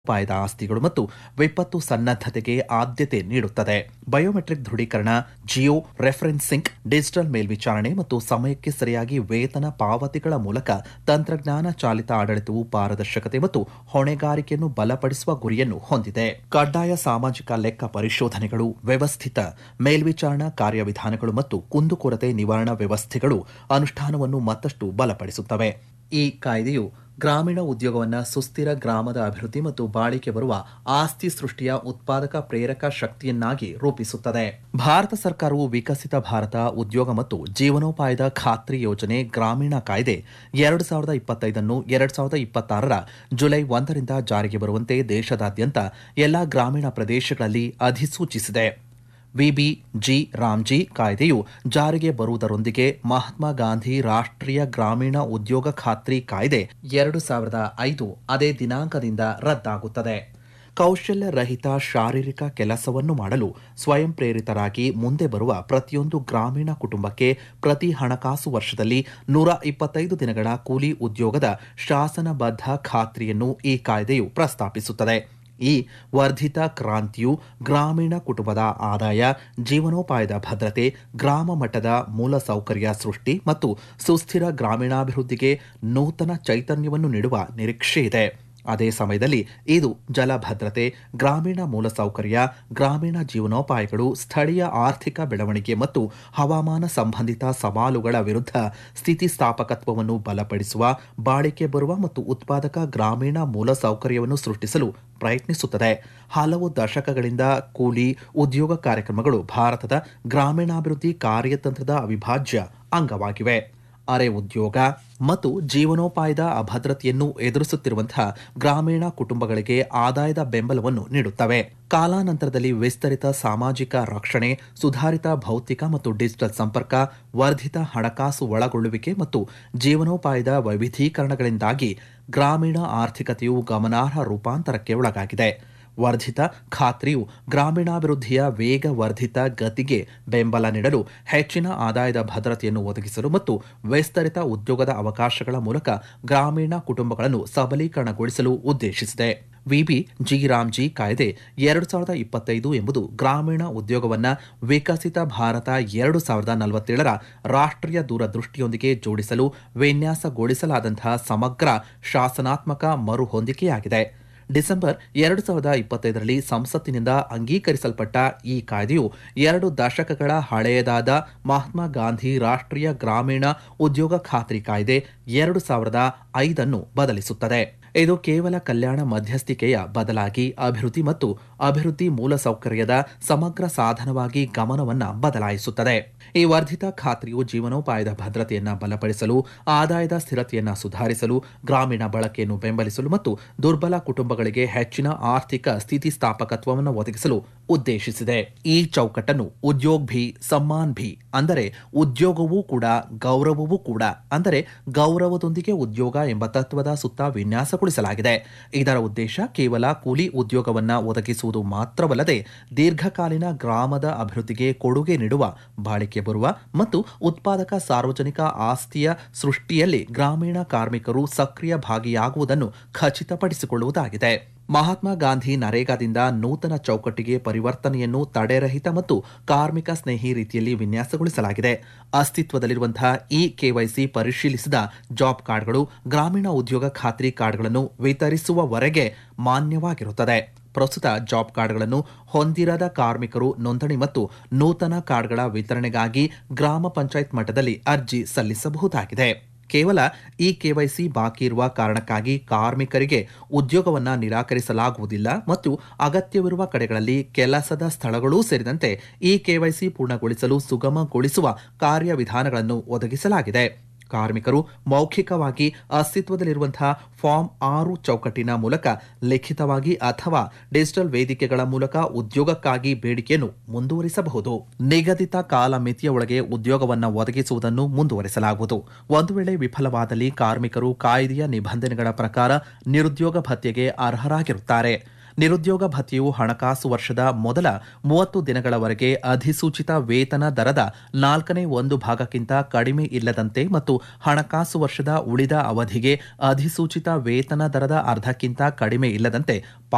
ಅಪಾಯದ ಆಸ್ತಿಗಳು ಮತ್ತು ವಿಪತ್ತು ಸನ್ನದ್ಧತೆಗೆ ಆದ್ಯತೆ ನೀಡುತ್ತದೆ ಬಯೋಮೆಟ್ರಿಕ್ ದೃಢೀಕರಣ ಜಿಯೋ ರೆಫರೆನ್ಸಿಂಗ್ ಡಿಜಿಟಲ್ ಮೇಲ್ವಿಚಾರಣೆ ಮತ್ತು ಸಮಯಕ್ಕೆ ಸರಿಯಾಗಿ ವೇತನ ಪಾವತಿಗಳ ಮೂಲಕ ತಂತ್ರಜ್ಞಾನ ಚಾಲಿತ ಆಡಳಿತವು ಪಾರದರ್ಶಕತೆ ಮತ್ತು ಹೊಣೆಗಾರಿಕೆಯನ್ನು ಬಲಪಡಿಸುವ ಗುರಿಯನ್ನು ಹೊಂದಿದೆ ಕಡ್ಡಾಯ ಸಾಮಾಜಿಕ ಲೆಕ್ಕ ಪರಿಶೋಧನೆಗಳು ವ್ಯವಸ್ಥಿತ ಮೇಲ್ವಿಚಾರಣಾ ಕಾರ್ಯವಿಧಾನಗಳು ಮತ್ತು ಕುಂದುಕೊರತೆ ನಿವಾರಣಾ ವ್ಯವಸ್ಥೆಗಳು ಅನುಷ್ಠಾನವನ್ನು ಮತ್ತಷ್ಟು ಬಲಪಡಿಸುತ್ತವೆ ಈ ಕಾಯ್ದೆಯು ಗ್ರಾಮೀಣ ಉದ್ಯೋಗವನ್ನು ಸುಸ್ಥಿರ ಗ್ರಾಮದ ಅಭಿವೃದ್ಧಿ ಮತ್ತು ಬಾಳಿಕೆ ಬರುವ ಆಸ್ತಿ ಸೃಷ್ಟಿಯ ಉತ್ಪಾದಕ ಪ್ರೇರಕ ಶಕ್ತಿಯನ್ನಾಗಿ ರೂಪಿಸುತ್ತದೆ ಭಾರತ ಸರ್ಕಾರವು ವಿಕಸಿತ ಭಾರತ ಉದ್ಯೋಗ ಮತ್ತು ಜೀವನೋಪಾಯದ ಖಾತ್ರಿ ಯೋಜನೆ ಗ್ರಾಮೀಣ ಕಾಯ್ದೆ ಎರಡು ಸಾವಿರದ ಇಪ್ಪತ್ತೈದನ್ನು ಎರಡು ಸಾವಿರದ ಇಪ್ಪತ್ತಾರರ ಜುಲೈ ಒಂದರಿಂದ ಜಾರಿಗೆ ಬರುವಂತೆ ದೇಶದಾದ್ಯಂತ ಎಲ್ಲಾ ಗ್ರಾಮೀಣ ಪ್ರದೇಶಗಳಲ್ಲಿ ಅಧಿಸೂಚಿಸಿದೆ ವಿಬಿ ಜಿ ರಾಮ್ಜಿ ಕಾಯ್ದೆಯು ಜಾರಿಗೆ ಬರುವುದರೊಂದಿಗೆ ಮಹಾತ್ಮ ಗಾಂಧಿ ರಾಷ್ಟ್ರೀಯ ಗ್ರಾಮೀಣ ಉದ್ಯೋಗ ಖಾತ್ರಿ ಕಾಯ್ದೆ ಎರಡು ಸಾವಿರದ ಐದು ಅದೇ ದಿನಾಂಕದಿಂದ ರದ್ದಾಗುತ್ತದೆ ಕೌಶಲ್ಯ ರಹಿತ ಶಾರೀರಿಕ ಕೆಲಸವನ್ನು ಮಾಡಲು ಸ್ವಯಂ ಪ್ರೇರಿತರಾಗಿ ಮುಂದೆ ಬರುವ ಪ್ರತಿಯೊಂದು ಗ್ರಾಮೀಣ ಕುಟುಂಬಕ್ಕೆ ಪ್ರತಿ ಹಣಕಾಸು ವರ್ಷದಲ್ಲಿ ನೂರ ಇಪ್ಪತ್ತೈದು ದಿನಗಳ ಕೂಲಿ ಉದ್ಯೋಗದ ಶಾಸನಬದ್ಧ ಖಾತ್ರಿಯನ್ನು ಈ ಕಾಯ್ದೆಯು ಪ್ರಸ್ತಾಪಿಸುತ್ತದೆ ಈ ವರ್ಧಿತ ಕ್ರಾಂತಿಯು ಗ್ರಾಮೀಣ ಕುಟುಂಬದ ಆದಾಯ ಜೀವನೋಪಾಯದ ಭದ್ರತೆ ಗ್ರಾಮ ಮಟ್ಟದ ಮೂಲಸೌಕರ್ಯ ಸೃಷ್ಟಿ ಮತ್ತು ಸುಸ್ಥಿರ ಗ್ರಾಮೀಣಾಭಿವೃದ್ಧಿಗೆ ನೂತನ ಚೈತನ್ಯವನ್ನು ನೀಡುವ ನಿರೀಕ್ಷೆಯಿದೆ ಅದೇ ಸಮಯದಲ್ಲಿ ಇದು ಜಲಭದ್ರತೆ ಗ್ರಾಮೀಣ ಮೂಲಸೌಕರ್ಯ ಗ್ರಾಮೀಣ ಜೀವನೋಪಾಯಗಳು ಸ್ಥಳೀಯ ಆರ್ಥಿಕ ಬೆಳವಣಿಗೆ ಮತ್ತು ಹವಾಮಾನ ಸಂಬಂಧಿತ ಸವಾಲುಗಳ ವಿರುದ್ಧ ಸ್ಥಿತಿಸ್ಥಾಪಕತ್ವವನ್ನು ಬಲಪಡಿಸುವ ಬಾಳಿಕೆ ಬರುವ ಮತ್ತು ಉತ್ಪಾದಕ ಗ್ರಾಮೀಣ ಮೂಲಸೌಕರ್ಯವನ್ನು ಸೃಷ್ಟಿಸಲು ಪ್ರಯತ್ನಿಸುತ್ತದೆ ಹಲವು ದಶಕಗಳಿಂದ ಕೂಲಿ ಉದ್ಯೋಗ ಕಾರ್ಯಕ್ರಮಗಳು ಭಾರತದ ಗ್ರಾಮೀಣಾಭಿವೃದ್ಧಿ ಕಾರ್ಯತಂತ್ರದ ಅವಿಭಾಜ್ಯ ಅಂಗವಾಗಿವೆ ಅರೆ ಉದ್ಯೋಗ ಮತ್ತು ಜೀವನೋಪಾಯದ ಅಭದ್ರತೆಯನ್ನು ಎದುರಿಸುತ್ತಿರುವಂತಹ ಗ್ರಾಮೀಣ ಕುಟುಂಬಗಳಿಗೆ ಆದಾಯದ ಬೆಂಬಲವನ್ನು ನೀಡುತ್ತವೆ ಕಾಲಾನಂತರದಲ್ಲಿ ವಿಸ್ತರಿತ ಸಾಮಾಜಿಕ ರಕ್ಷಣೆ ಸುಧಾರಿತ ಭೌತಿಕ ಮತ್ತು ಡಿಜಿಟಲ್ ಸಂಪರ್ಕ ವರ್ಧಿತ ಹಣಕಾಸು ಒಳಗೊಳ್ಳುವಿಕೆ ಮತ್ತು ಜೀವನೋಪಾಯದ ವೈವಿಧೀಕರಣಗಳಿಂದಾಗಿ ಗ್ರಾಮೀಣ ಆರ್ಥಿಕತೆಯು ಗಮನಾರ್ಹ ರೂಪಾಂತರಕ್ಕೆ ಒಳಗಾಗಿದೆ ವರ್ಧಿತ ಖಾತ್ರಿಯು ಗ್ರಾಮೀಣಾಭಿವೃದ್ಧಿಯ ವೇಗವರ್ಧಿತ ಗತಿಗೆ ಬೆಂಬಲ ನೀಡಲು ಹೆಚ್ಚಿನ ಆದಾಯದ ಭದ್ರತೆಯನ್ನು ಒದಗಿಸಲು ಮತ್ತು ವಿಸ್ತರಿತ ಉದ್ಯೋಗದ ಅವಕಾಶಗಳ ಮೂಲಕ ಗ್ರಾಮೀಣ ಕುಟುಂಬಗಳನ್ನು ಸಬಲೀಕರಣಗೊಳಿಸಲು ಉದ್ದೇಶಿಸಿದೆ ವಿಬಿ ಜಿ ರಾಮ್ಜಿ ಕಾಯ್ದೆ ಎರಡು ಸಾವಿರದ ಇಪ್ಪತ್ತೈದು ಎಂಬುದು ಗ್ರಾಮೀಣ ಉದ್ಯೋಗವನ್ನ ವಿಕಸಿತ ಭಾರತ ಎರಡು ಸಾವಿರದ ನಲವತ್ತೇಳರ ರಾಷ್ಟ್ರೀಯ ದೂರದೃಷ್ಟಿಯೊಂದಿಗೆ ಜೋಡಿಸಲು ವಿನ್ಯಾಸಗೊಳಿಸಲಾದಂತಹ ಸಮಗ್ರ ಶಾಸನಾತ್ಮಕ ಮರು ಹೊಂದಿಕೆಯಾಗಿದೆ ಡಿಸೆಂಬರ್ ಎರಡು ಸಾವಿರದ ಇಪ್ಪತ್ತೈದರಲ್ಲಿ ಸಂಸತ್ತಿನಿಂದ ಅಂಗೀಕರಿಸಲ್ಪಟ್ಟ ಈ ಕಾಯ್ದೆಯು ಎರಡು ದಶಕಗಳ ಹಳೆಯದಾದ ಮಹಾತ್ಮ ಗಾಂಧಿ ರಾಷ್ಟ್ರೀಯ ಗ್ರಾಮೀಣ ಉದ್ಯೋಗ ಖಾತ್ರಿ ಕಾಯ್ದೆ ಎರಡು ಸಾವಿರದ ಐದನ್ನು ಬದಲಿಸುತ್ತದೆ ಇದು ಕೇವಲ ಕಲ್ಯಾಣ ಮಧ್ಯಸ್ಥಿಕೆಯ ಬದಲಾಗಿ ಅಭಿವೃದ್ಧಿ ಮತ್ತು ಅಭಿವೃದ್ಧಿ ಮೂಲಸೌಕರ್ಯದ ಸಮಗ್ರ ಸಾಧನವಾಗಿ ಗಮನವನ್ನು ಬದಲಾಯಿಸುತ್ತದೆ ಈ ವರ್ಧಿತ ಖಾತ್ರಿಯು ಜೀವನೋಪಾಯದ ಭದ್ರತೆಯನ್ನು ಬಲಪಡಿಸಲು ಆದಾಯದ ಸ್ಥಿರತೆಯನ್ನು ಸುಧಾರಿಸಲು ಗ್ರಾಮೀಣ ಬಳಕೆಯನ್ನು ಬೆಂಬಲಿಸಲು ಮತ್ತು ದುರ್ಬಲ ಕುಟುಂಬಗಳಿಗೆ ಹೆಚ್ಚಿನ ಆರ್ಥಿಕ ಸ್ಥಿತಿಸ್ಥಾಪಕತ್ವವನ್ನು ಒದಗಿಸಲು ಉದ್ದೇಶಿಸಿದೆ ಈ ಚೌಕಟ್ಟನ್ನು ಉದ್ಯೋಗ್ ಭಿ ಸಮ್ಮಾನ್ ಭಿ ಅಂದರೆ ಉದ್ಯೋಗವೂ ಕೂಡ ಗೌರವವೂ ಕೂಡ ಅಂದರೆ ಗೌರವದೊಂದಿಗೆ ಉದ್ಯೋಗ ಎಂಬ ತತ್ವದ ಸುತ್ತ ವಿನ್ಯಾಸಗೊಳಿಸಲಾಗಿದೆ ಇದರ ಉದ್ದೇಶ ಕೇವಲ ಕೂಲಿ ಉದ್ಯೋಗವನ್ನ ಒದಗಿಸುವುದು ಮಾತ್ರವಲ್ಲದೆ ದೀರ್ಘಕಾಲೀನ ಗ್ರಾಮದ ಅಭಿವೃದ್ಧಿಗೆ ಕೊಡುಗೆ ನೀಡುವ ಬಾಳಿಕೆ ಬರುವ ಮತ್ತು ಉತ್ಪಾದಕ ಸಾರ್ವಜನಿಕ ಆಸ್ತಿಯ ಸೃಷ್ಟಿಯಲ್ಲಿ ಗ್ರಾಮೀಣ ಕಾರ್ಮಿಕರು ಸಕ್ರಿಯ ಭಾಗಿಯಾಗುವುದನ್ನು ಖಚಿತಪಡಿಸಿಕೊಳ್ಳುವುದಾಗಿದೆ ಮಹಾತ್ಮ ಗಾಂಧಿ ನರೇಗಾದಿಂದ ನೂತನ ಚೌಕಟ್ಟಿಗೆ ಪರಿವರ್ತನೆಯನ್ನು ತಡೆರಹಿತ ಮತ್ತು ಕಾರ್ಮಿಕ ಸ್ನೇಹಿ ರೀತಿಯಲ್ಲಿ ವಿನ್ಯಾಸಗೊಳಿಸಲಾಗಿದೆ ಅಸ್ತಿತ್ವದಲ್ಲಿರುವಂತಹ ಇ ಕೆವೈಸಿ ಪರಿಶೀಲಿಸಿದ ಜಾಬ್ ಕಾರ್ಡ್ಗಳು ಗ್ರಾಮೀಣ ಉದ್ಯೋಗ ಖಾತ್ರಿ ಕಾರ್ಡ್ಗಳನ್ನು ವಿತರಿಸುವವರೆಗೆ ಮಾನ್ಯವಾಗಿರುತ್ತದೆ ಪ್ರಸ್ತುತ ಜಾಬ್ ಕಾರ್ಡ್ಗಳನ್ನು ಹೊಂದಿರದ ಕಾರ್ಮಿಕರು ನೋಂದಣಿ ಮತ್ತು ನೂತನ ಕಾರ್ಡ್ಗಳ ವಿತರಣೆಗಾಗಿ ಗ್ರಾಮ ಪಂಚಾಯತ್ ಮಟ್ಟದಲ್ಲಿ ಅರ್ಜಿ ಸಲ್ಲಿಸಬಹುದಾಗಿದೆ ಕೇವಲ ಈ ಕೆವೈಸಿ ಬಾಕಿ ಇರುವ ಕಾರಣಕ್ಕಾಗಿ ಕಾರ್ಮಿಕರಿಗೆ ಉದ್ಯೋಗವನ್ನು ನಿರಾಕರಿಸಲಾಗುವುದಿಲ್ಲ ಮತ್ತು ಅಗತ್ಯವಿರುವ ಕಡೆಗಳಲ್ಲಿ ಕೆಲಸದ ಸ್ಥಳಗಳೂ ಸೇರಿದಂತೆ ಈ ಕೆವೈಸಿ ಪೂರ್ಣಗೊಳಿಸಲು ಸುಗಮಗೊಳಿಸುವ ಕಾರ್ಯವಿಧಾನಗಳನ್ನು ಒದಗಿಸಲಾಗಿದೆ ಕಾರ್ಮಿಕರು ಮೌಖಿಕವಾಗಿ ಅಸ್ತಿತ್ವದಲ್ಲಿರುವಂತಹ ಫಾರ್ಮ್ ಆರು ಚೌಕಟ್ಟಿನ ಮೂಲಕ ಲಿಖಿತವಾಗಿ ಅಥವಾ ಡಿಜಿಟಲ್ ವೇದಿಕೆಗಳ ಮೂಲಕ ಉದ್ಯೋಗಕ್ಕಾಗಿ ಬೇಡಿಕೆಯನ್ನು ಮುಂದುವರಿಸಬಹುದು ನಿಗದಿತ ಕಾಲಮಿತಿಯ ಒಳಗೆ ಉದ್ಯೋಗವನ್ನು ಒದಗಿಸುವುದನ್ನು ಮುಂದುವರಿಸಲಾಗುವುದು ಒಂದು ವೇಳೆ ವಿಫಲವಾದಲ್ಲಿ ಕಾರ್ಮಿಕರು ಕಾಯ್ದೆಯ ನಿಬಂಧನೆಗಳ ಪ್ರಕಾರ ನಿರುದ್ಯೋಗ ಭತ್ಯೆಗೆ ಅರ್ಹರಾಗಿರುತ್ತಾರೆ ನಿರುದ್ಯೋಗ ಭತ್ಯೆಯು ಹಣಕಾಸು ವರ್ಷದ ಮೊದಲ ಮೂವತ್ತು ದಿನಗಳವರೆಗೆ ಅಧಿಸೂಚಿತ ವೇತನ ದರದ ನಾಲ್ಕನೇ ಒಂದು ಭಾಗಕ್ಕಿಂತ ಕಡಿಮೆ ಇಲ್ಲದಂತೆ ಮತ್ತು ಹಣಕಾಸು ವರ್ಷದ ಉಳಿದ ಅವಧಿಗೆ ಅಧಿಸೂಚಿತ ವೇತನ ದರದ ಅರ್ಧಕ್ಕಿಂತ ಕಡಿಮೆ ಇಲ್ಲದಂತೆ